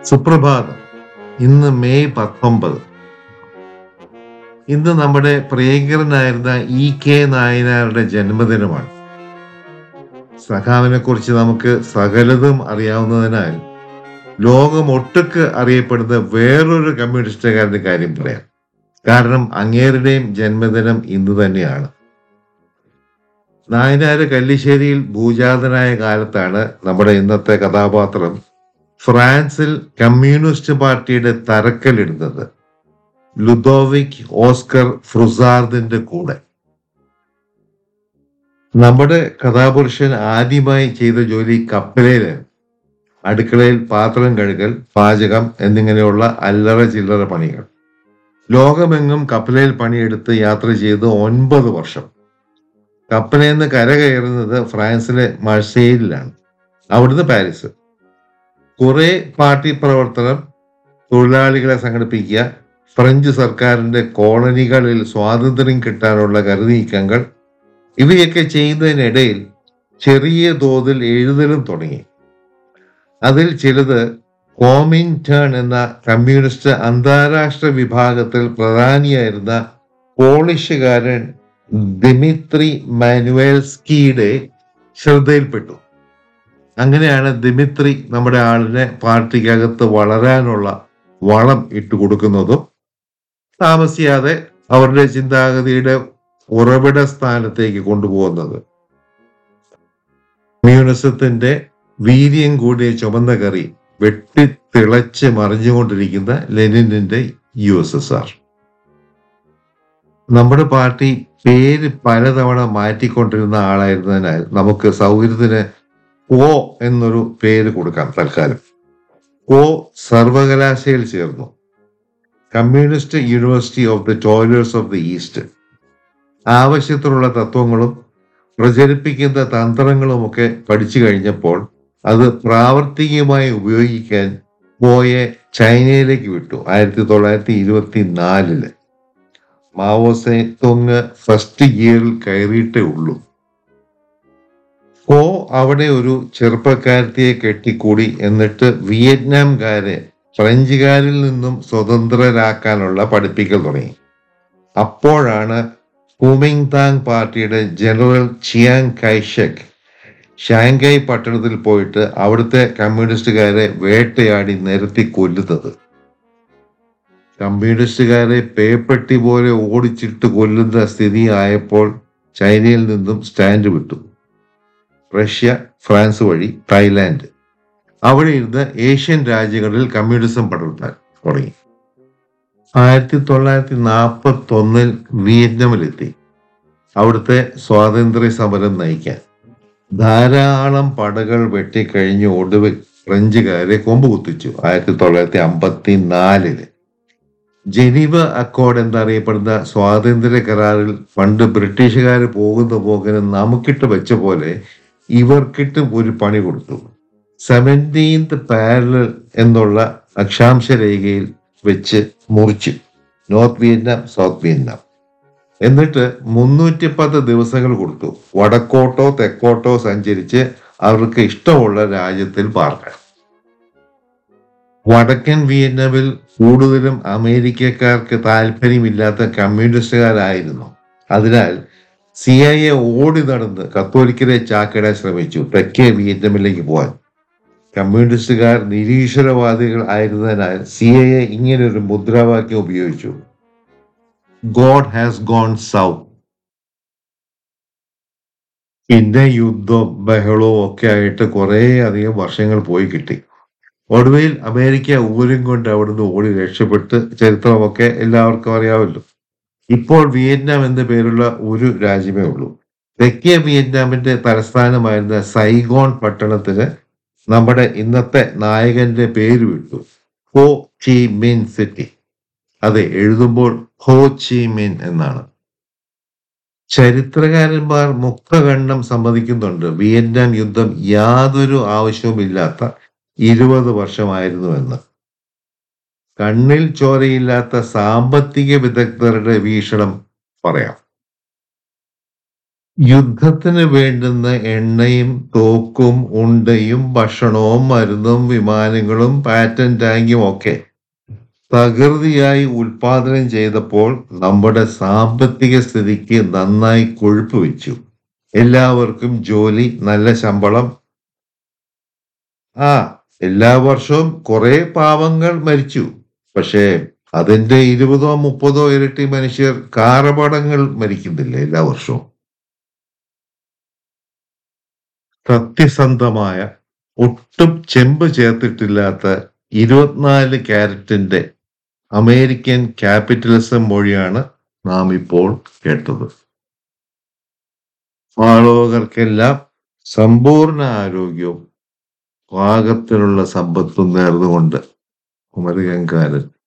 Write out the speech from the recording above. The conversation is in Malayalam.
സുപ്രഭാതം ഇന്ന് മെയ് പത്തൊമ്പത് ഇന്ന് നമ്മുടെ പ്രിയങ്കരനായിരുന്ന ഇ കെ നായനാരുടെ ജന്മദിനമാണ് സഖാവിനെ കുറിച്ച് നമുക്ക് സകലതും അറിയാവുന്നതിനാൽ ലോകം ഒട്ടുക്ക് അറിയപ്പെടുന്ന വേറൊരു കമ്മ്യൂണിസ്റ്റുകാരന്റെ കാര്യം പറയാം കാരണം അങ്ങേരുടെയും ജന്മദിനം ഇന്ന് തന്നെയാണ് നായനാര് കല്ലിശ്ശേരിയിൽ ഭൂജാതനായ കാലത്താണ് നമ്മുടെ ഇന്നത്തെ കഥാപാത്രം ഫ്രാൻസിൽ കമ്മ്യൂണിസ്റ്റ് പാർട്ടിയുടെ തറക്കല്ലിടുന്നത് ലുദോവിക് ഓസ്കർ ഫ്രുസാർദിന്റെ കൂടെ നമ്മുടെ കഥാപുരുഷൻ ആദ്യമായി ചെയ്ത ജോലി കപ്പലയിലാണ് അടുക്കളയിൽ പാത്രം കഴുകൽ പാചകം എന്നിങ്ങനെയുള്ള അല്ലറ ചില്ലറ പണികൾ ലോകമെങ്ങും കപ്പലയിൽ പണിയെടുത്ത് യാത്ര ചെയ്ത് ഒൻപത് വർഷം കപ്പലയിൽ നിന്ന് കര കയറുന്നത് ഫ്രാൻസിലെ മർസേയിലാണ് അവിടുന്ന് പാരീസ് കുറെ പാർട്ടി പ്രവർത്തനം തൊഴിലാളികളെ സംഘടിപ്പിക്കുക ഫ്രഞ്ച് സർക്കാരിന്റെ കോളനികളിൽ സ്വാതന്ത്ര്യം കിട്ടാനുള്ള കരുനീക്കങ്ങൾ ഇവയൊക്കെ ചെയ്യുന്നതിനിടയിൽ ചെറിയ തോതിൽ എഴുതലും തുടങ്ങി അതിൽ ചിലത് കോമിൻടേൺ എന്ന കമ്മ്യൂണിസ്റ്റ് അന്താരാഷ്ട്ര വിഭാഗത്തിൽ പ്രധാനിയായിരുന്ന പോളിഷുകാരൻ ദിമിത്രി മാനുവേൽസ്കിയുടെ ശ്രദ്ധയിൽപ്പെട്ടു അങ്ങനെയാണ് ദിമിത്രി നമ്മുടെ ആളിനെ പാർട്ടിക്കകത്ത് വളരാനുള്ള വളം ഇട്ടു കൊടുക്കുന്നതും താമസിയാതെ അവരുടെ ചിന്താഗതിയുടെ ഉറവിട സ്ഥാനത്തേക്ക് കൊണ്ടുപോകുന്നത് കമ്മ്യൂണിസത്തിന്റെ വീര്യം കൂടിയ ചുമന്ന കറി വെട്ടിത്തിളച്ച് മറിഞ്ഞുകൊണ്ടിരിക്കുന്ന ലെനിന്റെ യു എസ് എസ് ആർ നമ്മുടെ പാർട്ടി പേര് പലതവണ മാറ്റിക്കൊണ്ടിരുന്ന ആളായിരുന്നതിനാൽ നമുക്ക് സൗകര്യത്തിന് ഓ എന്നൊരു പേര് കൊടുക്കാം തൽക്കാലം ഓ സർവകലാശയിൽ ചേർന്നു communist university of the toilers of the east ആവശ്യത്തിനുള്ള തത്വങ്ങളും പ്രചരിപ്പിക്കുന്ന തന്ത്രങ്ങളുമൊക്കെ പഠിച്ചു കഴിഞ്ഞപ്പോൾ അത് പ്രാവർത്തികമായി ഉപയോഗിക്കാൻ പോയെ ചൈനയിലേക്ക് വിട്ടു ആയിരത്തി തൊള്ളായിരത്തി ഇരുപത്തി നാലില് മാവോസെ തൊങ് ഫസ്റ്റ് ഇയറിൽ കയറിയിട്ടേ ഉള്ളൂ ഓ അവിടെ ഒരു ചെറുപ്പക്കാരത്തിയെ കെട്ടിക്കൂടി എന്നിട്ട് വിയറ്റ്നാംകാരെ ഫ്രഞ്ചുകാരിൽ നിന്നും സ്വതന്ത്രരാക്കാനുള്ള പഠിപ്പിക്കൽ തുടങ്ങി അപ്പോഴാണ് കുമിങ്താങ് പാർട്ടിയുടെ ജനറൽ ചിയാങ് കൈഷക് ഷാങ്കായ് പട്ടണത്തിൽ പോയിട്ട് അവിടുത്തെ കമ്മ്യൂണിസ്റ്റുകാരെ വേട്ടയാടി നിരത്തി കൊല്ലുന്നത് കമ്മ്യൂണിസ്റ്റുകാരെ പേപ്പെട്ടി പോലെ ഓടിച്ചിട്ട് കൊല്ലുന്ന സ്ഥിതി ആയപ്പോൾ ചൈനയിൽ നിന്നും സ്റ്റാൻഡ് വിട്ടു റഷ്യ ഫ്രാൻസ് വഴി തായ്ലാന്റ് അവിടെ ഇരുന്ന് ഏഷ്യൻ രാജ്യങ്ങളിൽ കമ്മ്യൂണിസം പടർത്താൻ തുടങ്ങി ആയിരത്തി തൊള്ളായിരത്തി നാൽപ്പത്തി ഒന്നിൽ വിയറ്റ്നാമിലെത്തി അവിടുത്തെ സ്വാതന്ത്ര്യ സമരം നയിക്കാൻ ധാരാളം പടകൾ വെട്ടിക്കഴിഞ്ഞ് ഒടുവിൽ ഫ്രഞ്ചുകാരെ കൊമ്പ് കുത്തിച്ചു ആയിരത്തി തൊള്ളായിരത്തി അമ്പത്തി നാലില് ജനീവ അക്കോർഡ് എന്നറിയപ്പെടുന്ന സ്വാതന്ത്ര്യ കരാറിൽ പണ്ട് ബ്രിട്ടീഷുകാർ പോകുന്ന പോകിന് നമുക്കിട്ട് വെച്ച പോലെ ഇവർക്കിട്ട് ഒരു പണി കൊടുത്തു സെവൻറ്റീൻത് പാരലൽ എന്നുള്ള അക്ഷാംശ രേഖയിൽ വെച്ച് മുറിച്ചു നോർത്ത് വിയറ്റ്നാം സൗത്ത് വിയറ്റ്നാം എന്നിട്ട് മുന്നൂറ്റി പത്ത് ദിവസങ്ങൾ കൊടുത്തു വടക്കോട്ടോ തെക്കോട്ടോ സഞ്ചരിച്ച് അവർക്ക് ഇഷ്ടമുള്ള രാജ്യത്തിൽ പാർക്കാം വടക്കൻ വിയറ്റ്നാമിൽ കൂടുതലും അമേരിക്കക്കാർക്ക് താല്പര്യമില്ലാത്ത കമ്മ്യൂണിസ്റ്റുകാരായിരുന്നു അതിനാൽ സി ഐ എ ഓടി നടന്ന് കത്തോലിക്കരെ ചാക്കിടാൻ ശ്രമിച്ചു തെക്കേ വിയറ്റ്നാമിലേക്ക് പോകാൻ കമ്മ്യൂണിസ്റ്റുകാർ നിരീശ്വരവാദികൾ ആയിരുന്നതിനാൽ സി ഐ എ ഇങ്ങനൊരു മുദ്രാവാക്യം ഉപയോഗിച്ചു ഗോഡ് ഹാസ് ഗോൺ സൗത്ത് പിന്നെ യുദ്ധവും ബഹളവും ഒക്കെ ആയിട്ട് കുറേ അധികം വർഷങ്ങൾ പോയി കിട്ടി ഒടുവിൽ അമേരിക്ക ഊരും കൊണ്ട് അവിടുന്ന് ഓടി രക്ഷപ്പെട്ട് ചരിത്രമൊക്കെ എല്ലാവർക്കും അറിയാമല്ലോ ഇപ്പോൾ വിയറ്റ്നാം എന്ന പേരുള്ള ഒരു രാജ്യമേ ഉള്ളൂ തെക്കേ വിയറ്റ്നാമിന്റെ തലസ്ഥാനമായിരുന്ന സൈഗോൺ പട്ടണത്തിന് നമ്മുടെ ഇന്നത്തെ നായകന്റെ പേര് വിട്ടു ഹോ ചി മിൻ സിറ്റി അതെ എഴുതുമ്പോൾ ഹോ ചി മിൻ എന്നാണ് ചരിത്രകാരന്മാർ മുക്തഖണ്ഡം സമ്മതിക്കുന്നുണ്ട് വിയറ്റ്നാം യുദ്ധം യാതൊരു ആവശ്യവുമില്ലാത്ത ഇരുപത് വർഷമായിരുന്നുവെന്ന് കണ്ണിൽ ചോരയില്ലാത്ത സാമ്പത്തിക വിദഗ്ധരുടെ വീക്ഷണം പറയാം യുദ്ധത്തിന് വേണ്ടുന്ന എണ്ണയും തോക്കും ഉണ്ടയും ഭക്ഷണവും മരുന്നും വിമാനങ്ങളും പാറ്റൻ ടാങ്കും ഒക്കെ തകൃതിയായി ഉൽപാദനം ചെയ്തപ്പോൾ നമ്മുടെ സാമ്പത്തിക സ്ഥിതിക്ക് നന്നായി കൊഴുപ്പ് വെച്ചു എല്ലാവർക്കും ജോലി നല്ല ശമ്പളം ആ എല്ലാ വർഷവും കുറെ പാവങ്ങൾ മരിച്ചു പക്ഷേ അതിന്റെ ഇരുപതോ മുപ്പതോ ഇരട്ടി മനുഷ്യർ കാറപടങ്ങൾ മരിക്കുന്നില്ല എല്ലാ വർഷവും സത്യസന്ധമായ ഒട്ടും ചെമ്പ് ചേർത്തിട്ടില്ലാത്ത ഇരുപത്തിനാല് ക്യാരറ്റിന്റെ അമേരിക്കൻ ക്യാപിറ്റലിസം മൊഴിയാണ് നാം ഇപ്പോൾ കേട്ടത് ആളുകൾക്കെല്ലാം സമ്പൂർണ്ണ ആരോഗ്യവും പാകത്തിനുള്ള സമ്പത്തും നേർന്നുകൊണ്ട് കുമരകങ്കാരൻ